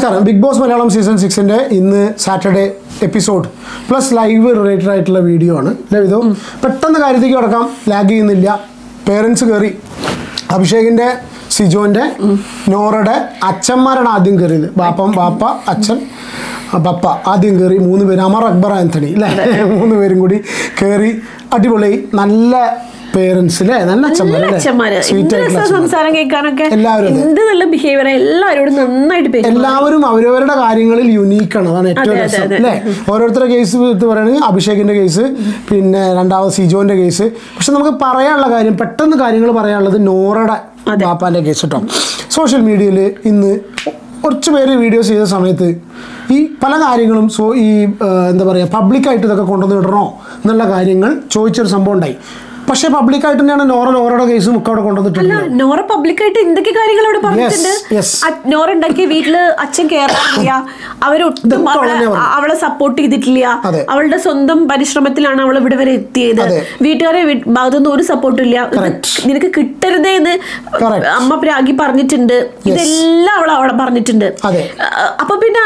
നമസ്കാരം Bigg Boss Malayalam season സിക്സിൻ്റെ ഇന്ന് Saturday episode plus live related ആയിട്ടുള്ള വീഡിയോ ആണ് അല്ലേ ഇതോ പെട്ടെന്ന് കാര്യത്തേക്ക് കിടക്കാം ലാഗ് ചെയ്യുന്നില്ല പേരൻസ് കയറി അഭിഷേകിൻ്റെ സിജോൻ്റെ നോറയുടെ അച്ഛന്മാരാണ് ആദ്യം കയറിയത് ബാപ്പം ബാപ്പ അച്ഛൻ ആ, പപ്പ ആദ്യം കയറി മൂന്ന് പേര് അമർ അക്ബർ ആന്റണി അല്ലേ മൂന്ന് പേരും കൂടി കയറി അടിപൊളി നല്ല പേരൻസ് അല്ലേ നല്ല അച്ഛന്മാർ നല്ല അച്ഛന്മാര് സ്വീറ്റ് എന്ത് ആയിട്ടുള്ള രസാ അച്ഛന്മാർ സംസാരം കേൾക്കാനൊക്കെ എല്ലാവരും അതെ. എന്ത് നല്ല ബിഹേവിയർ എല്ലാവരോടും നന്നായിട്ട് പെരുമാറും എല്ലാവരും അവരവരുടെ കാര്യങ്ങളിൽ യുണീക്കാണ് അതാണ് ഏറ്റവും അതെ, അതെ, രസം അതെ. അല്ലേ ഓരോരുത്തരുടെ കേസ് എടുത്ത് പറയുകയാണെങ്കിൽ അഭിഷേകിന്റെ കേസ് പിന്നെ രണ്ടാമത് സിജോന്റെ കേസ് പക്ഷെ നമുക്ക് പറയാനുള്ള കാര്യം പെട്ടെന്ന് കാര്യങ്ങൾ പറയാനുള്ളത് നോറയുടെ ബാപ്പാന്റെ കേസ് കേട്ടോ സോഷ്യൽ മീഡിയയിൽ ഇന്ന് കുറച്ച് പേര് വീഡിയോസ് ചെയ്ത സമയത്ത് ഈ പല കാര്യങ്ങളും സോ ഈ ആ, എന്താ പറയുക പബ്ലിക്കായിട്ട് ഇതൊക്കെ കൊണ്ടുവന്ന് ഇടണോ എന്നുള്ള കാര്യങ്ങൾ ചോദിച്ചൊരു സംഭവം ഉണ്ടായി പക്ഷേ പബ്ലിക്കായിട്ട് തന്നെയാണ് നോറ നോറയുടെ കേസും ഒക്കെ അവിടെ അല്ല കൊണ്ടുവന്നിട്ടുണ്ട് നോറ പബ്ലിക്കായിട്ട് എന്തൊക്കെ കാര്യങ്ങൾ അവിടെ പറഞ്ഞിട്ടുണ്ട് yes. അ- നോറ ഉണ്ടാക്കിയ വീട്ടില് അച്ഛൻ കേറാറില്ല അവരൊട്ടും ഇതൊക്കെ അവളെ അവളെന്നെ പറഞ്ഞു. അവളെ സപ്പോർട്ട് ചെയ്തിട്ടില്ല അതെ. അവളുടെ സ്വന്തം പരിശ്രമത്തിലാണ് അവൾ ഇവിടെ വരെ എത്തിയത് അതെ. വീട്ടുകാരെ വീ- ഭാഗത്തുനിന്ന് ഒരു സപ്പോർട്ടും ഇല്ല ഇത് Correct. നിനക്ക് കിട്ടരുതേ എന്ന് Correct. അമ്മ പ്രാഗി പറഞ്ഞിട്ടുണ്ട് ഇതെല്ലാം അവൾ അവിടെ പറഞ്ഞിട്ടുണ്ട് അതെ. അ- അപ്പൊ പിന്നെ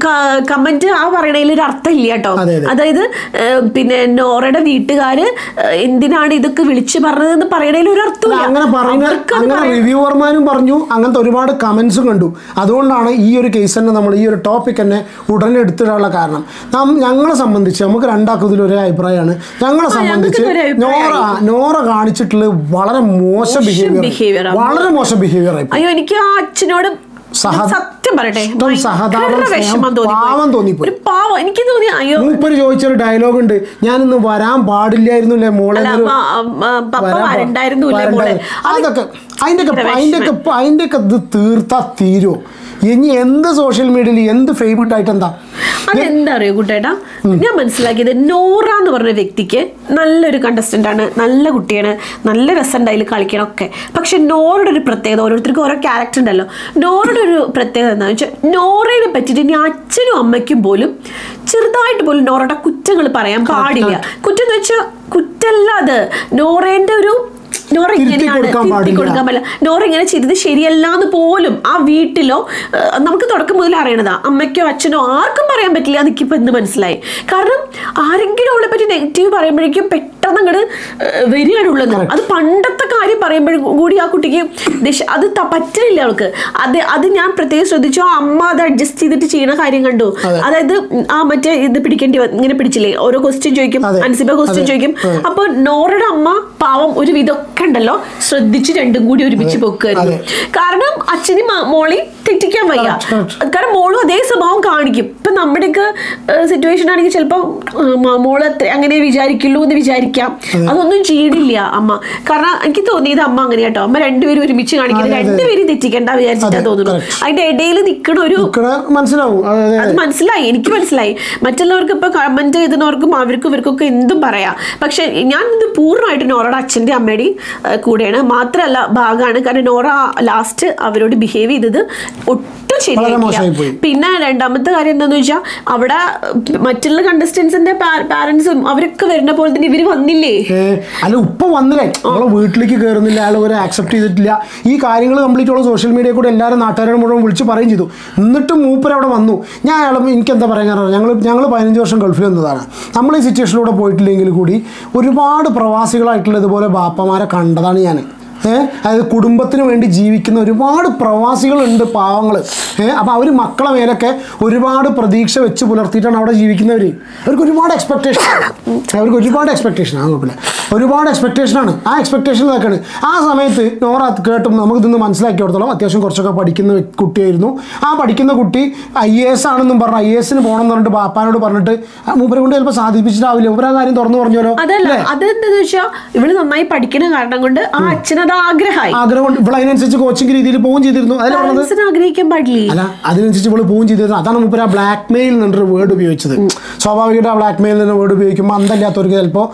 കമന്റ് ആ പറയണതിൽ ഒരു അർത്ഥം ഇല്ല കേട്ടോ അതെ, അതെ. അതായത് ഏഹ്, പിന്നെ നോറയുടെ വീട്ടുകാര് ഏഹ്, എന്തിനാണ് ഇതൊക്കെ വിളിച്ചു പറഞ്ഞതെന്ന് പറയണതിൽ ഒരു അല്ല, അർത്ഥമില്ല അങ്ങനെ പറയുന്ന അവർക്കത് അങ്ങനെ പറയാൻ- റിവ്യൂവർമാരും പറഞ്ഞു അങ്ങനത്തെ ഒരുപാട് കമന്റ്സും കണ്ടു അതുകൊണ്ടാണ് ഈ ഒരു കേസ് തന്നെ നമ്മൾ ഈ ഒരു ടോപ്പിക് തന്നെ ഉടനെ എടുത്തിടാനുള്ള കാരണം നാം ഞങ്ങളെ സംബന്ധിച്ച് നമുക്ക് രണ്ടാക്കും ഇതിൽ ഒരേ അഭിപ്രായമാണ് ഞങ്ങളെ സംബന്ധിച്ച് ഞങ്ങൾക്ക് ഇതൊരു നോറ നോറ കാണിച്ചിട്ടുള്ള വളരെ മോശം behavior ബിഹേവിയർ ആണ്. വളരെ മോശം ബിഹേവിയർ ആയി അയ്യോ എനിക്ക് ആ അച്ഛനോട് സഹ- ഞാൻ സത്യം പറയട്ടെ ഇഷ്ടം, ഭയങ്കര സഹതാപം, സ്നേഹം, വിഷമം തോന്നിപ്പോയി. പാവം തോന്നിപ്പോയി. ഒരു പാവം എനിക്ക് തോന്നി അയ്യോ മൂപ്പര് ചോദിച്ചൊരു ഡയലോഗ് ഉണ്ട് ഞാൻ ഇന്ന് വരാൻ പാടില്ലായിരുന്നില്ലേ മോളെ അല്ല എന്നൊരു- ആ, ആ, പപ്പ വരാൻ പാ- വരണ്ടായിരുന്നില്ലേ മോളെ വരണ്ടായിരുന്നു. അതൊക്കെ അതിന്റെ ഒക്കെ ഭയങ്കര അതിന്റെ ഒക്കെ അതിന്റെ ഒക്കെ ഇത് തീർത്താ തീരുമോ ഇനി എന്ത് സോഷ്യൽ മീഡിയയിൽ എന്ത് ഫേവറേറ്റ് ആയിട്ട് എന്താ അതെന്താ അറിയോ കൂട്ടേട്ടാ ഞാൻ മനസ്സിലാക്കിയത് നോറ എന്ന് പറഞ്ഞ വ്യക്തിക്ക് നല്ലൊരു കണ്ടസ്റ്റന്റ് ആണ് നല്ല കുട്ടിയാണ് നല്ല രസമുണ്ട് അതിൽ കളിക്കണമൊക്കെ പക്ഷെ നോറയുടെ ഒരു പ്രത്യേകത ഓരോരുത്തർക്കും ഓരോ ക്യാരക്ടർ ഉണ്ടല്ലോ നോറയുടെ ഒരു പ്രത്യേകത എന്താണെന്ന് വെച്ചാൽ നോറയെ പറ്റിയിട്ട് ഇനി അച്ഛനും അമ്മയ്ക്കും പോലും ചെറുതായിട്ട് പോലും നോറയുടെ കുറ്റങ്ങൾ പറയാൻ പാടില്ല കുറ്റം എന്ന് വെച്ചാൽ കുറ്റല്ല അത് നോറേന്റെ ഒരു നോറ തിരുത്തി ഇങ്ങനെയാണ് കൊടുക്കാൻ തിരുത്തി പാടില്ല. കൊടുക്കാൻ പറ്റില്ല നോറ ഇങ്ങനെ ചെയ്തത് ശരിയല്ല എന്ന് പോലും ആ വീട്ടിലോ ഏഹ്, നമുക്ക് തുടക്കം മുതൽ അറിയണതാ അമ്മയ്ക്കോ അച്ഛനോ ആർക്കും പറയാൻ പറ്റില്ല എനിക്കിപ്പോൾ എന്ത് മനസ്സിലായി കാരണം ആരെങ്കിലും അവളെ പറ്റി നെഗറ്റീവ് പറയുമ്പോഴേക്കും പെട്ടെന്ന് അങ്ങോട്ട് വരികയാണ് ഉള്ളത് അത് പണ്ടത്തെ കാര്യം പറയുമ്പോഴും കൂടി ആ കുട്ടിക്ക് ദിശ അത് ത- പറ്റുന്നില്ല അവൾക്ക് അത് അത് ഞാൻ പ്രത്യേകം ശ്രദ്ധിച്ചു ആ അമ്മ അത് അഡ്ജസ്റ്റ് ചെയ്തിട്ട് ചെയ്യുന്ന കാര്യം കണ്ടു അതെ. അതായത് ആ മറ്റേ ഇത് പിടിക്കേണ്ടി വ- ഇങ്ങനെ പിടിച്ചില്ലേ ഓരോ ക്വസ്റ്റ്യൻ ചോദിക്കും അതെ. അൻസിബ ക്വസ്റ്റ്യൻ അതെ. ചോദിക്കും അതെ. അപ്പൊ നോറയുടെ അമ്മ പാവം ഒരു വിധമൊക്കെ ഉണ്ടല്ലോ ശ്രദ്ധിച്ച് രണ്ടും കൂടി ഒരുമിച്ച് പൊക്കുമായിരുന്നു കാരണം അച്ഛനും മോളി തെറ്റിക്കാൻ വയ്യ Correct, correct. കാരണം മോളും അതേ സ്വഭാവം കാണിക്കും ഇപ്പൊ നമ്മുടെയൊക്കെ സിറ്റുവേഷൻ ആണെങ്കിൽ ചിലപ്പോൾ മോള് അത്ര- അങ്ങനെ വിചാരിക്കുള്ളൂ എന്ന് വിചാരിക്കാം അതൊന്നും ചെയ്യണില്ല അമ്മ കാരണം എനിക്ക് തോന്നിയത് അമ്മ അങ്ങനെ കേട്ടോ അമ്മ രണ്ടുപേരും ഒരുമിച്ച് കാണിക്കുന്നത് അതെ, അതെ. രണ്ടുപേരും തെറ്റിക്കണ്ട വിചാരിച്ചിട്ടാ അതെ, തോന്നുന്നു correct. അതിന്റെ ഇടയിൽ നിൽക്കണ ഒരു നിക്കണ മനസ്സിലാവും അതെ അതെ അത് മനസ്സിലായി എനിക്ക് മനസ്സിലായി മറ്റുള്ളവർക്ക് ഇപ്പൊ കമന്റ് എഴുതുന്നവർക്കും അവർക്കും ഇവർക്കൊക്കെ എന്തും പറയാം പക്ഷെ ഞാൻ ഇത് പൂർണ്ണമായിട്ട് നോറയുടെ അച്ഛൻ്റെ അമ്മയുടെയും ഏഹ്, കൂടെയാണ് മാത്രമല്ല ഭാഗമാണ് കാരണം നോറ ലാസ്റ്റ് അവരോട് ബിഹേവ് ചെയ്തത് ഒട്ടും മോശമായിപ്പോയി. ശരിയായില്ല പിന്നെ രണ്ടാമത്തെ കാര്യം എന്താന്ന് വെച്ചാൽ അവിടെ മറ്റുള്ള കണ്ടസ്റ്റൻസിന്റെ പാരന്റ്സും അവരൊക്കെ വരുന്ന പോലെ തന്നെ ഇവര് വന്നില്ലേ ഏ, അല്ല ഉപ്പ വന്നില്ലേ നമ്മളെ വീട്ടിലേക്ക് കയറുന്നില്ല അയാൾ ഒരു ആക്സെപ്റ്റ് ചെയ്തിട്ടില്ല ഈ കാര്യങ്ങൾ കംപ്ലീറ്റ് ഉള്ള സോഷ്യൽ മീഡിയ കൂടെ എല്ലാവരും നാട്ടുകാരെ മുഴുവൻ വിളിച്ച് പറയും ചെയ്തു എന്നിട്ടും മൂപ്പർ അവിടെ വന്നു ഞാൻ അയാൾ എനിക്ക് എന്താ പറയാൻ കാരണം ഞങ്ങൾ ഞങ്ങൾ പതിനഞ്ച് വർഷം ഗൾഫിൽ നിന്നതാണ് നമ്മൾ ഈ സിറ്റുവേഷനിലൂടെ പോയിട്ടില്ലെങ്കിൽ കൂടി ഒരുപാട് പ്രവാസികളായിട്ടുള്ള ഇതുപോലെ ബാപ്പമാരെ കണ്ടതാണ് ഞാൻ ഏഹ് അതായത് കുടുംബത്തിന് വേണ്ടി ജീവിക്കുന്ന ഒരുപാട് പ്രവാസികളുണ്ട് പാവങ്ങൾ ഏഹ് അപ്പോൾ അവർ മക്കളെ മേലൊക്കെ ഒരുപാട് പ്രതീക്ഷ വെച്ച് പുലർത്തിയിട്ടാണ് അവിടെ ജീവിക്കുന്നവർ അവർക്ക് ഒരുപാട് എക്സ്പെക്ടേഷൻ അവർക്ക് ഒരുപാട് എക്സ്പെക്ടേഷൻ ആ കുഴപ്പമില്ല ഒരുപാട് എക്സ്പെക്ടേഷനാണ് ആ എക്സ്പെക്ടേഷൻ ഇതൊക്കെയാണ് ആ സമയത്ത് നോറ അത് കേട്ടും നമുക്ക് ഇതൊന്ന് മനസ്സിലാക്കി കൊടുത്തോളം അത്യാവശ്യം കുറച്ചൊക്കെ പഠിക്കുന്ന വ്യ- കുട്ടിയായിരുന്നു ആ പഠിക്കുന്ന കുട്ടി ഐ എ എസ് ആണെന്നും പറഞ്ഞു ഐ എ എസിന് പോകണം എന്ന് പറഞ്ഞിട്ട് ബാപ്പാനോട് പറഞ്ഞിട്ട് ആ മൂപ്പരെ കൊണ്ട് ചിലപ്പോൾ സാധിപ്പിച്ചിട്ടാവില്ല മൂപ്പര ആ കാര്യം തുറന്നു പറഞ്ഞല്ലോ അതല്ല അതെന്താന്ന് വെച്ചാൽ ഇവള് നന്നായി പഠിക്കുന്ന കാരണം കൊണ്ട് ആ അച്ഛനത് ആഗ്രഹമായി ആഗ്രഹം കൊണ്ട് ഇവിടെ അതിനനുസരിച്ച് കോച്ചിങ് രീതിയിൽ പോവുകയും ചെയ്തിരുന്നു അതിൽ പറഞ്ഞത് പാരന്റ്സിന് ആഗ്രഹിക്കാൻ പാടില്ലേ അല്ല അതിനനുസരിച്ച് ഇവള് പോവുകയും ചെയ്തിരുന്നു അതാണ് മുപ്പര് ആ ബ്ലാക്ക് മെയിൽ എന്നൊരു വേർഡ് ഉപയോഗിച്ചത് സ്വാഭാവികമായിട്ട് ആ ബ്ലാക്ക് മെയിൽ എന്ന വേർഡ് ഉപയോഗിക്കുമ്പോൾ അന്തല്ലാത്തവർക്ക് ചിലപ്പോൾ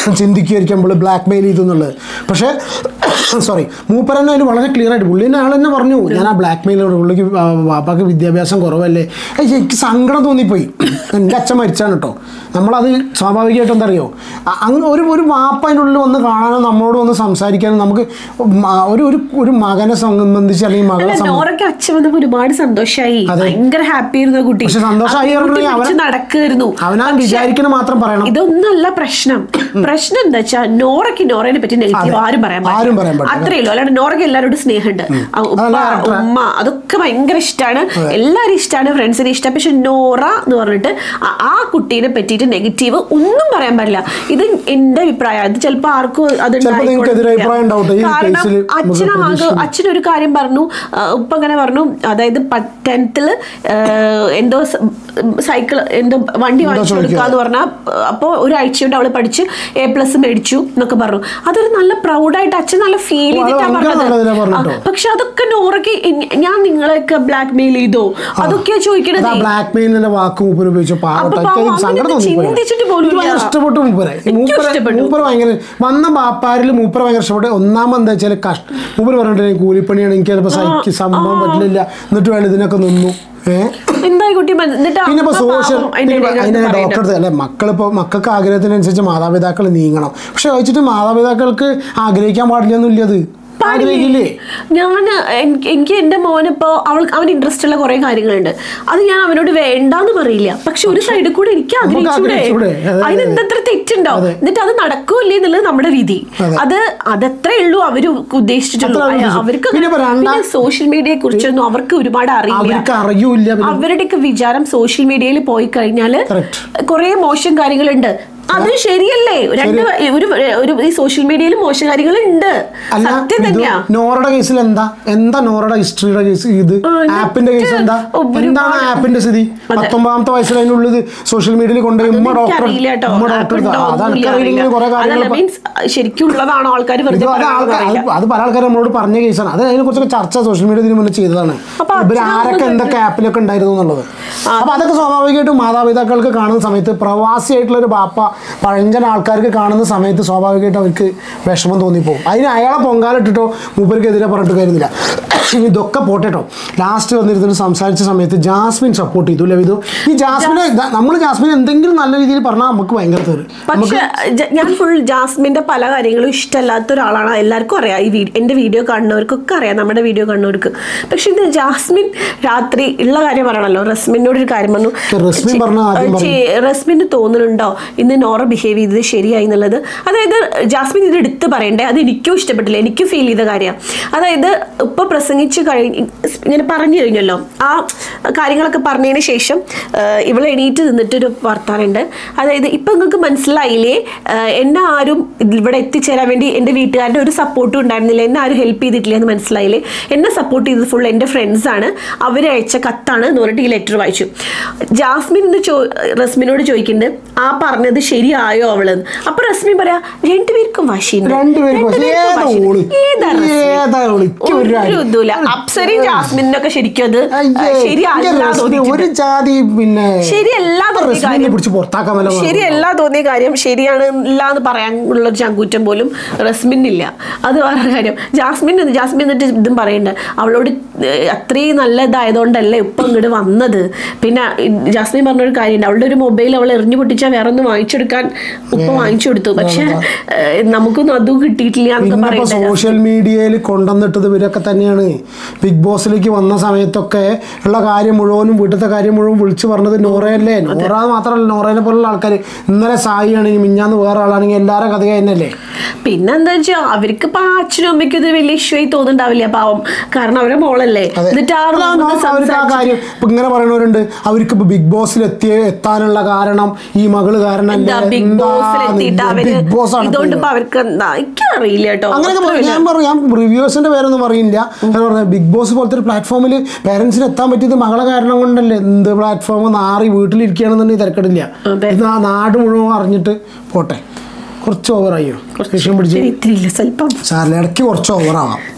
ചിന്തിക്കുമായിരിക്കും നമ്മൾ ബ്ലാക്ക് മെയിൽ ചെയ്തു എന്നുള്ളത് പക്ഷേ സോറി മൂപ്പരന്നെ അതിന് വളരെ ക്ലിയർ ആയിട്ട് പുള്ളി തന്നെ ആൾ തന്നെ പറഞ്ഞു ഞാൻ ആ ബ്ലാക്ക് മെയിലോട് പുള്ളിക്ക് വാപ്പാക്ക് വിദ്യാഭ്യാസം കുറവല്ലേ ഏയ് എനിക്ക് സങ്കടം തോന്നിപ്പോയി എൻ്റെ അച്ഛൻ മരിച്ചാണ് കേട്ടോ നമ്മളത് സ്വാഭാവികമായിട്ട് എന്താ അറിയോ അ- അങ്ങ് ഒരു ഒരു വാപ്പ അതിൻ്റെ ഉള്ളിൽ വന്ന് കാണാനോ നമ്മളോട് വന്ന് സംസാരിക്കാനോ നമുക്ക് മ- ഒരു ഒരു ഒരു മകനെ സംബന്ധിച്ച് അല്ലെങ്കിൽ മകളെ അല്ല സംബന്ധിച്ച് നോറയ്ക്ക് അച്ഛൻ വന്നപ്പോ ഒരുപാട് സന്തോഷായി അതെ. ഭയങ്കര ഹാപ്പി ആയിരുന്നു ആ കുട്ടി പക്ഷെ സന്തോഷമായി ആ കുട്ടി പറഞ്ഞാൽ അവനെ- പിടിച്ച് നടക്കായിരുന്നു അവനാ വിചാരിക്കണ മാത്രം പറയണം ഇതൊന്നല്ല പ്രശ്നം പ്രശ്നം എന്താ വെച്ചാൽ നോറയ്ക്ക് നോറയെ പറ്റി നെഗറ്റീവ് അതെ. ആരും പറയാൻ ആരും പറയാൻ പാടില്ല. അത്രേ ഉള്ളൂ അല്ലാണ്ട് നോറയ്ക്ക് എല്ലാവരോടും സ്നേഹമുണ്ട് ആ ഉപ്പ അതല്ല character. ഉമ്മ അതൊക്കെ ഭയങ്കര ഇഷ്ടമാണ് എല്ലാവരും ഇഷ്ടമാണ് ഫ്രണ്ട്സിനെ ഇഷ്ടം പക്ഷെ നോറ എന്ന് പറഞ്ഞിട്ട് ആ- ആ കുട്ടീനെ പറ്റിയിട്ട് നെഗറ്റീവ് ഒന്നും പറയാൻ പാടില്ല ഇത് എന്റെ അഭിപ്രായം ഇത് ചിലപ്പോൾ ആർക്കും അത് ചിലപ്പോൾ നിങ്ങൾക്ക് എതിരെ അഭിപ്രായം ഉണ്ടാവട്ടെ ഈ കാരണം കേസിൽ നമുക്ക് അച്ഛനാകെ പ്രതീക്ഷിക്കുന്നു. അച്ഛനൊരു കാര്യം പറഞ്ഞു ആ, ഉപ്പ അങ്ങനെ പറഞ്ഞു അതായത് ടെൻത്തില് എന്തോ സൈക്കിൾ എന്തോ വണ്ടി എന്തോ വാങ്ങിച്ചു ചോദിക്കുക. കൊടുക്കാന്ന് പറഞ്ഞാൽ അപ്പോൾ ഒരാഴ്ച കൊണ്ട് അവള് പഠിച്ച് എ പ്ലസ് മേടിച്ചു എന്നൊക്കെ പറഞ്ഞു അതൊരു നല്ല പ്രൗഡായിട്ട് അച്ഛൻ നല്ല ഫീൽ ഓ, അത് ചെയ്തിട്ടാ ഭയങ്കര നല്ലതിലാ പറഞ്ഞത് പറഞ്ഞിട്ടോ. ആ, പക്ഷെ അതൊക്കെ നോറയ്ക്ക് ഇ- ഞാൻ നിങ്ങളെയൊക്കെ ബ്ലാക്ക് മെയിൽ ചെയ്തോ അതൊക്കെയാ ചോദിക്കണത് ബ്ലാക്ക് മെയിലിന്റെ വാക്ക് മൂപ്പര് ഉപയോഗിച്ചു പാവട്ടെ അപ്പൊ എനിക്ക് പാവം സങ്കടം അങ്ങനെയൊന്നും തോന്നിപ്പോയി ചിന്തിച്ചിട്ട് പോലും എനിക്ക് ഭയങ്കര ഇല്ല. ഇഷ്ടപ്പെട്ടു മൂപ്പരെ ഈ എനിക്കും മൂപ്പരെ ഇഷ്ടപ്പെട്ടു. മൂപ്പര് ഭയങ്കര വന്ന ബാപ്പാരിൽ മൂപ്പര് ഭയങ്കര ഇഷ്ടപ്പെട്ടു ഒന്നാമത് എന്താ വെച്ചാൽ കഷ്ട മൂപ്പര് പറഞ്ഞിട്ട് കൂലിപ്പണിയാണ് എനിക്ക് ചിലപ്പോൾ സഹിക്ക് സംഭവം പറ്റില്ല എന്നിട്ട് വേണം ഇതിനൊക്കെ നിന്നു ഏഹ് എന്തായി കുട്ടി മന- എന്നിട്ട് പിന്നെ ഇപ്പോൾ ആ സോഷ്യൽ പാവം അതിന്റെ ഇടയിൽ അതിനെ കിടന്ന് ഡോക്ടർ പറയുന്നുണ്ട്. അല്ലെ മക്കളിപ്പോൾ മക്കൾക്ക് ആഗ്രഹത്തിനനുസരിച്ച് മാതാപിതാക്കൾ നീങ്ങണം പക്ഷെ ചോദിച്ചിട്ട് മാതാപിതാക്കൾക്ക് ആഗ്രഹിക്കാൻ പാടില്ലെന്നില്ല അത് ആഗ്രഹിക്കില്ലേ ഞാൻ എനിക്ക് എനിക്ക് എൻ്റെ മോനിപ്പോൾ അവൾ അവന് ഇൻട്രസ്റ്റ് ഉള്ള കുറേ കാര്യങ്ങളുണ്ട് അത് ഞാൻ അവനോട് വേണ്ടാന്ന് പറയില്ല പക്ഷെ ഒരു സൈഡിൽ കൂടെ എനിക്ക് നമുക്ക് ആഗ്രഹിച്ചൂടെ ആഗ്രഹിച്ചൂടെ? അതെ, അതിന് അതെ. എന്തത്ര തെറ്റുണ്ടോ അതെ. എന്നിട്ട് അത് നടക്കൂല്ലേ എന്നുള്ളത് നമ്മുടെ വിധി അതെ. അത് അതത്രേ ഉള്ളൂ അവര് ഉദ്ദേശിച്ചിട്ടുള്ളൂ അത്രേ ഉള്ളൂ. അയ- അവർക്ക് പിന്നെ ഇപ്പൊ രണ്ടാം- സോഷ്യൽ മീഡിയയെ കുറിച്ചൊന്നും അവർക്ക് ഒരുപാട് അറിയില്ല അവർക്ക് അറിയൂല്ല പിന്നെ അവരുടെയൊക്കെ വിചാരം സോഷ്യൽ മീഡിയയിൽ പോയി കഴിഞ്ഞാല് Correct. കുറെ മോശം കാര്യങ്ങളുണ്ട് അത് ശരിയല്ലേ രണ്ട് ഒരു ഒരു ഈ സോഷ്യൽ മീഡിയയിൽ മോശം കാര്യങ്ങളുണ്ട് അല്ല സത്യം ഇത് തന്നെയാ നോറയുടെ കേസിൽ എന്താ എന്താ നോറയുടെ ഹിസ്റ്ററിയുടെ കേസ് ഇത് ആ, ആപ്പിന്റെ കേസ് എന്നിട്ട് എന്താ ഒരുപാട് എന്താണ് ആപ്പിന്റെ സ്ഥിതി അതെ. പത്തൊമ്പതാമത്തെ വയസ്സിൽ അതിനുള്ളിൽ സോഷ്യൽ മീഡിയയിൽ കൊണ്ടുപോയി ഉമ്മ ഡോക്ടർ എനിക്കറിയില്ല കേട്ടോ ഉമ്മ ഡോക്ടർ ഉണ്ടോ അത് ഒന്നുമില്ല, എനിക്കറിയില്ലെങ്കിൽ കുറെ അറിയില്ല. കാര്യങ്ങൾ അതല്ല മീൻസ് ശരിക്കും ഉള്ളതാണോ ആൾക്കാർ ഇത് വെറുതെ അത് പറയുന്നതാണോ ആൾക്കാർ അറിയില്ല. അത് അത് പല ആൾക്കാർ നമ്മളോട് പറഞ്ഞ കേസാണ് അത് അതിനെ കുറിച്ചൊക്കെ ചർച്ച സോഷ്യൽ മീഡിയ ഇതിന് മുന്നേ ചെയ്തതാണ് അപ്പൊ ഇവർ അച്ഛനും ആരൊക്കെ അമ്മയും എന്തൊക്കെ ആപ്പിലൊക്കെ ഉണ്ടായിരുന്നു എന്നുള്ളത് അപ്പൊ അതൊക്കെ സ്വാഭാവികമായിട്ടും മാതാപിതാക്കൾക്ക് കാണുന്ന സമയത്ത് പ്രവാസിയായിട്ടുള്ള ഒരു ബാപ്പ പഴഞ്ചൻ ആൾക്കാർക്ക് കാണുന്ന സമയത്ത് സ്വാഭാവികമായിട്ടും അവർക്ക് വിഷമം തോന്നിപ്പോകും അതിന് അയാളെ പൊങ്കാലിട്ടിട്ടോ മൂപ്പർക്കെതിരെ പറഞ്ഞിട്ട് കാര്യമില്ല ഇതൊക്കെ പോട്ടെട്ടോ ലാസ്റ്റ് വന്നിരുന്നിട്ട് സംസാരിച്ച സമയത്ത് ജാസ്മിൻ സപ്പോർട്ട് ചെയ്തു അല്ലേ ഇത് ഈ ജാസ്മിനെ നമ്മൾ ജാസ്മിൻ എന്തെങ്കിലും നല്ല രീതിയിൽ പറഞ്ഞാൽ നമുക്ക് ഭയങ്കര തേറ് പക്ഷെ ജ- ഞാൻ ഫുൾ ജാസ്മിന്റെ പല കാര്യങ്ങളും ഇഷ്ടമല്ലാത്ത ഒരാളാണ് എല്ലാവർക്കും അറിയാം ഈ വീഡിയോ എൻ്റെ വീഡിയോ കാണുന്നവർക്കൊക്കെ അറിയാം നമ്മുടെ വീഡിയോ കാണുന്നവർക്ക് പക്ഷെ ഇത് ജാസ്മിൻ രാത്രി ഉള്ള കാര്യം പറയണല്ലോ റസ്മിനോട് ഒരു കാര്യം പറഞ്ഞു റസ്മിൻ പറഞ്ഞ ആദ്യം ചെ- റസ്മിന് തോന്നുന്നുണ്ടോ ഇന്ന് നോറ ബിഹേവ് ചെയ്തത് ശരിയായി എന്നുള്ളത് അതായത് ജാസ്മിൻ ഇത് എടുത്ത് പറയണ്ടേ അത് എനിക്കും ഇഷ്ടപ്പെട്ടില്ല എനിക്കും ഫീൽ ചെയ്ത കാര്യമാണ് അതായത് ഇപ്പൊ പ്രസംഗിച്ച് കഴിഞ്ഞ് ഇങ്ങനെ പറഞ്ഞു കഴിഞ്ഞല്ലോ ആ കാര്യങ്ങളൊക്കെ പറഞ്ഞതിന് ശേഷം ആഹ് ഇവള് എണീറ്റ് നിന്നിട്ടൊരു വർത്താനുണ്ട് അതായത് ഇപ്പൊ നിങ്ങൾക്ക് മനസ്സിലായില്ലേ ആഹ് എന്നെ ആരും ഇവിടെ എത്തിച്ചേരാൻ വേണ്ടി എൻ്റെ വീട്ടുകാരുടെ ഒരു സപ്പോർട്ടും ഉണ്ടായിരുന്നില്ല എന്നെ ആരും ഹെൽപ്പ് ചെയ്തിട്ടില്ല എന്ന് മനസ്സിലായില്ലേ എന്നെ സപ്പോർട്ട് ചെയ്തത് ഫുൾ എൻ്റെ ഫ്രണ്ട്സ് ആണ് അവർ അയച്ച കത്താണ് എന്ന് പറഞ്ഞിട്ട് ഈ ലെറ്റർ വായിച്ചു ജാസ്മിൻ ഇന്ന് ചോ റസ്മിനോട് ചോദിക്കുന്നുണ്ട് ആ പറഞ്ഞത് ശരിയായോ അവളെന്ന് അപ്പൊ റസ്മിൻ പറയാ രണ്ടുപേർക്കും വാശിയുണ്ട് രണ്ടുപേർക്കും വാശി. രണ്ടുപേർക്കും ഏതാ വാശിയുണ്ട്. ഓള്? ഏതാ റസ്മിൻ? ഏതാ ഓള്? എനിക്ക് ഒരു ഒരു കാര്യം- ഇതുമില്ല അപ്സരയും ജാസ്മിനൊക്കെ ശരിക്കും അത് അയ്യേ, ശരിയല്ല എനിക്ക് റസ്മിൻ തോന്നിയിട്ടുണ്ട്. ഒരു ജാതി പിന്നെ ശരിയല്ല തോന്നിയ റസ്മിനെ കാര്യം പിടിച്ച് പുറത്താക്കാൻ വല്ല ശരിയല്ല തോന്നിയ കാര്യം ശരിയാണ് ഇല്ല എന്ന് പറയാനുള്ള ഒരു ചങ്കൂറ്റം പോലും റസ്മിനില്ല അത് വേറെ കാര്യം ജാസ്മിൻ ജാസ്മിൻ എന്നിട്ട് ഇതും പറയുന്നുണ്ട് അവളോട് ഏഹ് അത്രയും നല്ല ഇതായതുകൊണ്ടല്ലേ ഇപ്പം ഇങ്ങോട്ട് വന്നത് പിന്നെ ജാസ്മിൻ പറഞ്ഞൊരു കാര്യമുണ്ട് അവളുടെ ഒരു മൊബൈൽ അവൾ എറിഞ്ഞു പൊട്ടിച്ചാൽ വേറെ ഒന്ന് വാങ്ങിച്ചെടുക്കാൻ ഉപ്പ വാങ്ങിച്ചു കൊടുത്തു പക്ഷെ ഏഹ് നമുക്കൊന്നും അതും കിട്ടിയിട്ടില്ല എന്നൊക്കെ ഇന്നിപ്പോ പറയുന്നുണ്ട് സോഷ്യൽ മീഡിയയിൽ കൊണ്ടുവന്നിട്ടത് ഇവരൊക്കെ തന്നെയാണ് ബിഗ് ബോസിലേക്ക് വന്ന സമയത്തൊക്കെ ഉള്ള കാര്യം മുഴുവനും വീട്ടിലത്തെ കാര്യം മുഴുവൻ വിളിച്ചു പറഞ്ഞത് നോറയല്ലേ നോറ മാത്രമല്ല നോറേനെ പോലുള്ള ആൾക്കാർ ഇന്നലെ സായി ആണെങ്കിൽ മിഞ്ഞാന്ന് വേറെ ആളാണെങ്കിൽ എല്ലാവരും കഥ തന്നെയല്ലേ പിന്നെന്താ വെച്ചാ അവർക്ക് ഇപ്പൊ ആ അച്ഛനും അമ്മയ്ക്കും ഇത് വലിയ ഇഷ്യൂ ആയി തോന്നുന്നുണ്ടാവില്ല പാവം കാരണം അവരെ മോളല്ലേ അതെ. എന്നിട്ട് ആ അല്ല, room ന്ന് നോക്ക് അവർക്ക് ആ സംസാരിച്ച് കാര്യം ഇപ്പൊ ഇങ്ങനെ പറയുന്നവരുണ്ട് അവർക്ക് ഇപ്പൊ ബിഗ് ബോസിൽ എത്തിയ എത്താനുള്ള കാരണം ഈ മകള് കാരണം എന്താ ബിഗ് ബോസിൽ എത്തിയിട്ട് അവര് ബിഗ് ബോസ് ആണ് ഇതുകൊണ്ട് ഇപ്പൊ അവർക്ക് എന്താ എനിക്കറിയില്ല കേട്ടോ അങ്ങനെയൊക്കെ പറയും. ഞാൻ പറഞ്ഞു ഞാൻ റിവ്യൂസിന്റെ പേരൊന്നും പറയില്ല ഞാൻ പറഞ്ഞു ബിഗ് ബോസ് പോലത്തെ ഒരു പ്ലാറ്റ്ഫോമിൽ പേരൻസിന് എത്താൻ പറ്റിയത് മകളെ കാരണം കൊണ്ടല്ലേ എന്ത് പ്ലാറ്റ്ഫോം നാറി വീട്ടിലിരിക്കുകയാണെന്നുണ്ടെങ്കിൽ തിരക്കടില്ല അതെ. ഇത് ആ നാട് മുഴുവൻ അറിഞ്ഞിട്ട് പോട്ടെ കുറച്ച് ഓവറായോ ദേഷ്യം പിടിച്ച് ഇത്തിരി ഇല്ല സ്വല്പം സാറിന് ഇടയ്ക്ക് കുറച്ച് ഓവറാവാം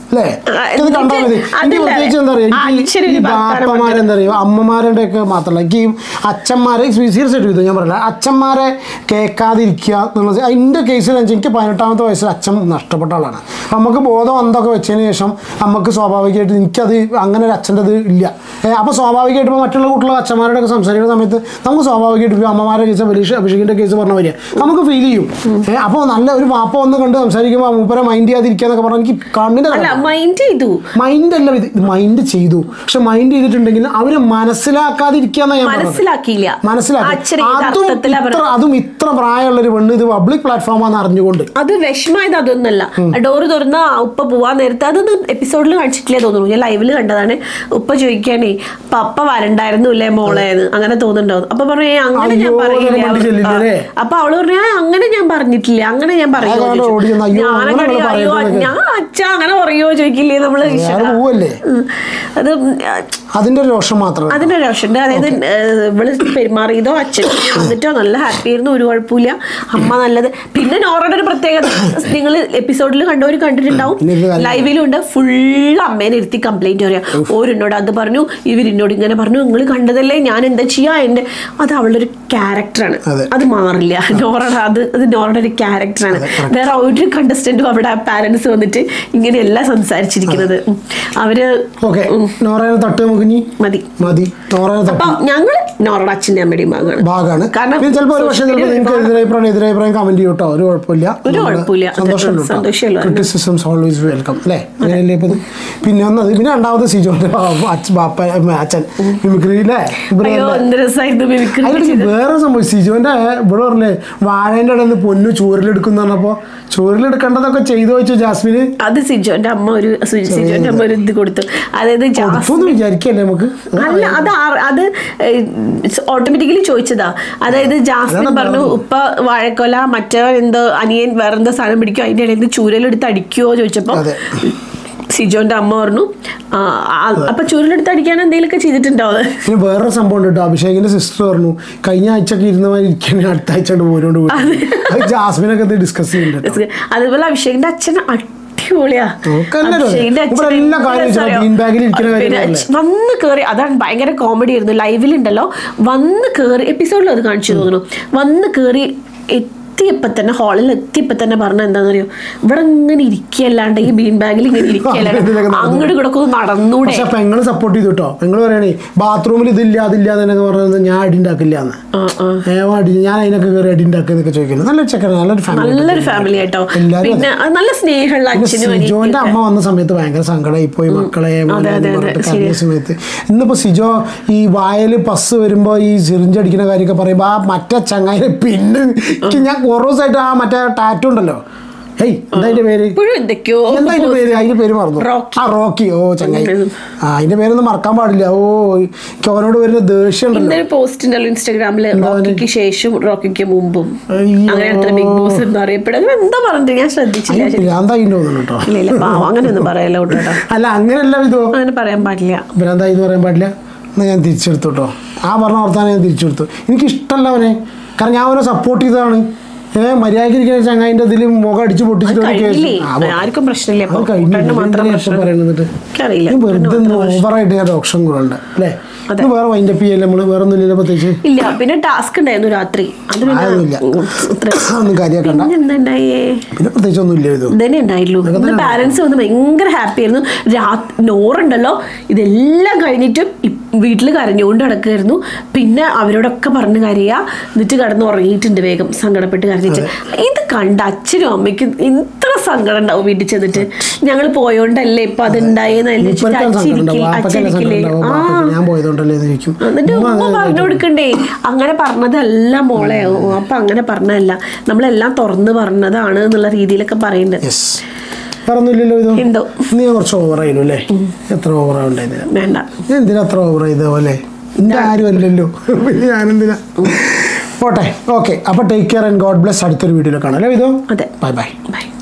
അല്ലേ ആ, ഇത് കണ്ടാൽ മതി എനിക്ക് എനിക്ക് അതല്ല. പ്രത്യേകിച്ച് എന്താ പറയുക എനിക്ക് അച്ഛനൊരു ഈ ഭർത്താവിനെ ബാപ്പമാരെന്താ പറയുക അമ്മമാരുടെ ഒക്കെ മാത്രമല്ല എനിക്ക് ഈ അച്ഛന്മാരെ സീരിയസ് ആയിട്ട് ഇത് ഞാൻ പറയില്ല അച്ഛന്മാരെ കേൾക്കാതിരിക്കുക എന്നുള്ളത് എൻ്റെ കേസിൽ വെച്ചാൽ എനിക്ക് പതിനെട്ടാമത്തെ വയസ്സിൽ അച്ഛൻ നഷ്ടപ്പെട്ട ആളാണ് അപ്പം നമുക്ക് ബോധം എന്തൊക്കെ വെച്ചതിന് ശേഷം നമുക്ക് സ്വാഭാവികമായിട്ട് എനിക്കത് അങ്ങനെ ഒരു അച്ഛൻ്റെ ഇത് ഇല്ല അപ്പോൾ സ്വാഭാവികമായിട്ട് ഇപ്പോൾ മറ്റുള്ള കുട്ടികൾ അച്ഛന്മാരുടെ ഒക്കെ സംസാരിക്കുന്ന സമയത്ത് നമുക്ക് സ്വാഭാവികമായിട്ട് ഇപ്പോൾ അമ്മമാരുടെ കേസ് അഭിഷേക് അഭിഷേകിൻ്റെ കേസ് പറഞ്ഞ വരിക നമുക്ക് ഫീൽ ചെയ്യും അപ്പോൾ നല്ല ഒരു വാപ്പ വന്ന് കണ്ട് സംസാരിക്കുമ്പോൾ മൂപ്പരെ മൈൻഡ് ചെയ്യാതിരിക്കുക എന്നൊക്കെ പറഞ്ഞാൽ എനിക്ക് കണ്ണിൻ്റെ അല്ല മൈൻഡ് ചെയ്തു മൈൻഡ് അല്ല ഇത് മൈൻഡ് ചെയ്തു പക്ഷെ മൈൻഡ് ചെയ്തിട്ടുണ്ടെങ്കിൽ അവര് മനസ്സിലാക്കാതിരിക്കുക എന്നാ ഞാൻ പറഞ്ഞത് മനസ്സിലാക്കിയില്ല മനസ്സിലാക്കി അച്ഛനെ ഏത് അതും അർത്ഥത്തിലാ ഇത്ര അതും ഇത്ര പ്രായമുള്ള ഒരു പെണ്ണ് ഇത് പബ്ലിക് പ്ലാറ്റ്ഫോമാന്ന് അറിഞ്ഞുകൊണ്ട് അത് വിഷമായത് അതൊന്നല്ല ഡോറ് തുറന്ന ആ ഉപ്പ പോവാൻ നേരത്തെ അതൊന്നും എപ്പിസോഡിൽ കാണിച്ചിട്ടില്ലേ തോന്നുന്നു ഞാൻ ലൈവിൽ കണ്ടതാണ് ഉപ്പ ചോദിക്കാനേ പപ്പ വരണ്ടായിരുന്നു ഇല്ലേ മോളെ എന്ന് അങ്ങനെ തോന്നുന്നുണ്ടോ അപ്പൊ പറഞ്ഞു "ഏയ്, അങ്ങനെ ഞാൻ അയ്യോ, പറയില്ല അങ്ങനെ കൊണ്ട് ചെല്ലില്ലേ? ആ. അപ്പൊ അവള് പറഞ്ഞു "ഏയ്, അങ്ങനെ ഞാൻ പറഞ്ഞിട്ടില്ല അങ്ങനെ ഞാൻ പറയോ അതാണ് ചോദിച്ചു. ഓടി ചെന്ന്, അയ്യോ, അങ്ങനെ ഞാനങ്ങനെ അവള് അയ്യോ പറയുന്നതൊക്കെ. ഞാൻ അച്ഛ അങ്ങനെ പറയോ ചോദിക്കില്ലേ നമ്മള് അയാൾ പോവല്ലേ ഉം. അത് അതിന്റെ ഒരു രോഷം മാത്രമേ അതിന്റെ രക്ഷണ്ട് അതായത് ഏഹ്, ഇവള് പെരുമാറിയതോ അച്ഛൻ വന്നിട്ടോ നല്ല ഹാപ്പി ആയിരുന്നു ഒരു കുഴപ്പമില്ല അമ്മ നല്ലത് പിന്നെ നോറയുടെ ഒരു പ്രത്യേകത നിങ്ങൾ എപ്പിസോഡിൽ കണ്ടവർ കണ്ടിട്ടുണ്ടാവും പിന്നെ ഇത് കാര്യം- ലൈവിലും ഉണ്ട് ഫുൾ അമ്മേനെ ഇരുത്തി കംപ്ലൈന്റ് പറയാം ഓരെന്നോട് അത് പറഞ്ഞു ഇവരെന്നോട് ഇങ്ങനെ പറഞ്ഞു നിങ്ങൾ കണ്ടതല്ലേ ഞാൻ എന്താ ചെയ്യാ എന്റെ അത് അവളുടെ ഒരു ക്യാരക്ടറാണ് അതെ. അത് മാറില്ല നോറയുടെ അത് അത് നോറയുടെ ഒരു ക്യാരക്ടറാണ് വേറെ ഒരു കണ്ടസ്റ്റന്റും അവിടെ പാരന്റ്സ് വന്നിട്ട് ഇങ്ങനെയല്ല സംസാരിച്ചിരിക്കുന്നത് ഉം. അവര് ഓക്കെ നോറേനെ തട്ട് നമുക്ക് ഇനി മതി മതി നോറേനെ അപ്പൊ തട്ട് ഞങ്ങള് നോറയുടെ അച്ഛൻ്റെ അമ്മയുടെയും ഭാഗമാണ് ഭാഗമാണ് കാരണം പിന്നെ ചിലപ്പോൾ ഒരു പക്ഷേ social ചിലപ്പോൾ media നിങ്ങൾക്ക് എതിരഭിപ്രായം എതിരഭിപ്രായം കമന്റ് ചെയ്യൂട്ടോ ഒരു കുഴപ്പമില്ല ഒരു നമ്മള് കുഴപ്പമില്ല. അതെ, സന്തോഷമുണ്ട് സന്തോഷമുള്ള കാര്യം. ക്രിറ്റിസിസംസ് ഓൾവേസ് വെൽക്കം അല്ലേ അങ്ങനെയല്ലേ ഇപ്പൊ ഇത്? പിന്നെ ഒന്നത് പിന്നെ രണ്ടാമത് സിജോന്റെ അച്ഛൻ ബാപ്പ അച്ഛൻ മിമിക്രി അല്ലേ ഇവിടെ അയ്യോ നല്ല- എന്ത് രസമായിരുന്നു മിമിക്രി അതിലിടയ്ക്ക് ചെയ്തത്. വേറെ സംഭവം സിജോന്റെ ഇവിടെ പറഞ്ഞേ വാഴേന്റെ ഇടയിൽ നിന്ന് പൊന്നു ചോറിലെടുക്കുന്ന പറഞ്ഞപ്പോ ചോറിലെടുക്കേണ്ടതൊക്കെ ചെയ്തു വെച്ചു ജാസ്മിന് അത് സിജോന്റെ അമ്മ ഒരു സി- സിജോന്റെ അമ്മ ഒരു ഇത് കൊടുത്തു അതായത് ജാസ് കൊടുത്തൊന്നും വിചാരിക്കല്ലേ നമുക്ക് അല്ല അത് ആ- അത് ഓട്ടോമാറ്റിക്കലി ചോദിച്ചതാ അതായത് ജാസ്മിൻ അതാണ് പറഞ്ഞു ഉപ്പ വാഴക്കൊല മറ്റവൻ എന്തോ അനിയൻ വേറെന്തോ സാധനം പിടിക്കും അതിന്റെ ഇടയിൽ നിന്ന് ചൂരലെടുത്ത് അടിക്കുവോ ചോദിച്ചപ്പോ അതെ. സിജോന്റെ അമ്മ പറഞ്ഞു "ആ, ആ, അപ്പൊ ചൂരലെടുത്ത് അടിക്കാൻ എന്തെങ്കിലുമൊക്കെ ചെയ്തിട്ടുണ്ടോ അത് പിന്നെ വേറൊരു സംഭവം ഉണ്ട് കേട്ടോ അഭിഷേകിന്റെ സിസ്റ്റർ പറഞ്ഞു കഴിഞ്ഞ ആഴ്ചക്ക് ഇരുന്ന മാതിരി ഇരിക്കണേ അടുത്ത ആഴ്ച കൊണ്ട് പോരോണ്ട് പോയി അത് ജാസ്മിനൊക്കെ ഇത് ഡിസ്കസ് ചെയ്യുന്നുണ്ട് കേട്ടോ. അതുപോലെ അഭിഷേകിന്റെ അച്ഛൻ അടിപൊളിയാ നമുക്കെന്നെ അറിയാം. അഭിഷേകിന്റെ അച്ഛൻ ഇവിടെ എല്ലാ എന്ത് കാര്യവും രസാ വെച്ചാ അറിയോ? bean bag ൽ ഇരിക്കുന്ന പിന്നെ കാര്യങ്ങളല്ലേ? വന്ന് കേറി അതാണ് ഭയങ്കര കോമഡി ആയിരുന്നു ലൈവിലുണ്ടല്ലോ വന്ന് കേറി എപ്പിസോഡിൽ അത് കാണിച്ചു തോന്നുന്നു വന്ന് കേറി എത്തിയപ്പോ തന്നെ ഹാളിൽ എത്തിയപ്പോ തന്നെ പറഞ്ഞ എന്താണെന്നറിയോ ഇവിടെ ഇങ്ങനെ ഇരിക്കല്ലാണ്ട് ഈ ബീൻ ബാഗിൽ ഇങ്ങനെ ഇരിക്കല്ലാണ്ട് ഇതിലൊക്കെ നടന്നു. അങ്ങോട്ട് കിടക്കുന്നു നടന്നൂടെ പക്ഷെ പെങ്ങള് സപ്പോർട്ട് ചെയ്തു കേട്ടോ പെങ്ങള് പറയണേ ബാത്റൂമിൽ ഇതില്ല അതില്ല എന്നൊക്കെ പറഞ്ഞത് ഞാൻ അടി ഉണ്ടാക്കില്ല എന്ന് ആ, ആ. ഏവ അടി ഞാൻ അതിനൊക്കെ കയറി അടി ഉണ്ടാക്കുന്നൊക്കെ ചോദിക്കുന്നു നല്ലൊരു ചെക്കൻ നല്ലൊരു ഫാമിലി നല്ലൊരു ഫാമിലി ആയിട്ടോ എല്ലാരും പിന്നെ അത് നല്ല സ്നേഹമുള്ള അച്ഛനും സിജോന്റെ അനിയനും അമ്മ വന്ന സമയത്ത് ഭയങ്കര സങ്കടമായി പോയി മക്കളെ മോനെ അതെ, എന്ന് അതെ, പറഞ്ഞിട്ട് ശരിയാ. കരഞ്ഞ സമയത്ത് ഇന്നിപ്പോ സിജോ ഈ വായല് പസ് വരുമ്പോ ഈ സിറിഞ്ച് അടിക്കുന്ന കാര്യമൊക്കെ പറയുമ്പോ ആ മറ്റേ ചങ്ങായിനെ പിന്നെ എനിക്ക് ഞാൻ കുറേ ദിവസമായിട്ട് ആ മറ്റേ ടാറ്റു ഉണ്ടല്ലോ ഹേയ് എന്താ അതിന്റെ പേര് ഇപ്പോഴും എന്തൊക്കെയോ എന്താ അതിന്റെ പേര് അതിന്റെ പേര് മറന്നു റോക്കി. ആ റോക്കി ഓ ചങ്ങായി ഉം. ആ അതിന്റെ പേരൊന്നും മറക്കാൻ പാടില്ല ഓ എനിക്ക് അവനോട് വരുന്ന ദേഷ്യം ഉണ്ടല്ലോ ഇന്നൊരു പോസ്റ്റ് ഉണ്ടല്ലോ ഇൻസ്റ്റാഗ്രാമില് റോക്കിക്ക് ശേഷം റോക്കിക്ക് മുമ്പും അയ്യോ. അങ്ങനെ എത്ര ബിഗ് ബോസ് എന്ന് അറിയപ്പെടുന്നത് എന്താ പറഞ്ഞിട്ട് ഞാൻ ശ്രദ്ധിച്ചില്ല ശരി. ഭ്രാന്തായി തോന്നുന്നു കേട്ടോ ഇല്ല ഇല്ല പാവം അങ്ങനെയൊന്നും പറയല്ലോ കേട്ടോ അല്ല അങ്ങനെയല്ല ഇതോ അങ്ങനെ പറയാൻ പാടില്ല ഭ്രാന്തായി എന്ന് പറയാൻ പാടില്ല എന്നാൽ ഞാൻ തിരിച്ചെടുത്തു കേട്ടോ ആ പറഞ്ഞ ഓർത്താണ് ഞാൻ തിരിച്ചെടുത്തു എനിക്ക് ഇഷ്ടമല്ല അവനെ കാരണം ഞാൻ അവനെ സപ്പോർട്ട് ചെയ്തതാണ് ഏഹ് മര്യാദക്കിരിക്കുന്ന ചങ്ങായിന്റെ ഇതിൽ മുഖം അടിച്ച് പൊട്ടിച്ചിട്ട് ഒരു കേസ് കഴിഞ്ഞില്ലേ ആ, പോ. ആർക്കും പ്രശ്നമില്ല അത് ഇപ്പൊ കഴിഞ്ഞു കൂട്ടന് മാത്രം എന്തിനാ പ്രശ്നം ഇപ്പൊ പറയുന്നത് എനിക്കറിയില്ല ഇത് വെറുതെ ഓവറായിട്ട് ഞാൻ ഓപ്ഷൻ കൂടെ അല്ലേ ഇത് വേറെ വൈൻഡപ്പ് ചെയ്യല്ലേ നമ്മള് വേറെ ഒന്നും ഇല്ലല്ലോ പ്രത്യേകിച്ച് ഇല്ല പിന്നെ ടാസ്ക് ഉണ്ടായിരുന്നു രാത്രി അത് പിന്നെ അതൊന്നുമില്ല. ഉം, ഇത്ര- ഒന്നും കാര്യമാക്കണ്ട പിന്നെ എന്താ ഉണ്ടായേ പിന്നെ പ്രത്യേകിച്ച് ഒന്നും ഇല്ല ഇത് ഇതന്നെ ഉണ്ടായിട്ടുള്ളൂ ഇന്ന് പാരന്റ്സ് വന്ന് ഭയങ്കര ഹാപ്പി ആയിരുന്നു രാത്രി നോറുണ്ടല്ലോ ഇതെല്ലാം കഴിഞ്ഞിട്ടും വീട്ടിൽ കരഞ്ഞുകൊണ്ട് നടക്കുമായിരുന്നു പിന്നെ അവരോടൊക്കെ പറഞ്ഞ് കരയുക എന്നിട്ട് കിടന്ന് ഉറങ്ങിയിട്ടുണ്ട് വേഗം സങ്കടപ്പെട്ട് കരഞ്ഞിട്ട് ഇത് കണ്ട അച്ഛനും അമ്മയ്ക്കും ഇത്ര സങ്കടം ഉണ്ടാവും വീട്ടിൽ ചെന്നിട്ട് ഞങ്ങൾ പോയോണ്ടല്ലേ ഇപ്പൊ അതുണ്ടായെന്ന് മൂപ്പർക്കാണ് സങ്കടം ഉണ്ടാവും വാപ്പക്കല്ല സങ്കടം അച്ഛനിക്കില്ലേ ഉണ്ടാവും ആ വാപ്പയ്ക്ക് ഞാൻ പോയതുകൊണ്ടല്ലേ എന്ന് ചോദിക്കും എന്നിട്ട് ഉമ്മ ഉമ്മ അങ്ങനെ പറഞ്ഞു കൊടുക്കണ്ടേ അങ്ങനെ പറഞ്ഞതല്ല മോളെ ഓ, അപ്പൊ അങ്ങനെ പറഞ്ഞതല്ല നമ്മളെല്ലാം തുറന്ന് പറഞ്ഞതാണ് എന്നുള്ള രീതിയിലൊക്കെ പറയുന്നുണ്ട് യെസ് വേറെ ഒന്നുമില്ലല്ലോ ഇത് എന്തോ നീ കുറച്ച് ഓവർ ആയിരുന്നു അല്ലേ എത്ര ഓവറാ ഉണ്ടായത് വേണ്ട ഞാൻ എന്തിനാ അത്ര ഓവർ ചെയ്ത പോലെ എന്റെ ആരും അല്ലല്ലോ പിന്നെ ഞാനെന്തിനാ പോട്ടെ ഓക്കെ അപ്പൊ take care and God bless അടുത്തൊരു വീഡിയോയിൽ കാണാം അല്ലേ ഇതോ അതെ ബൈ ബൈ ബൈ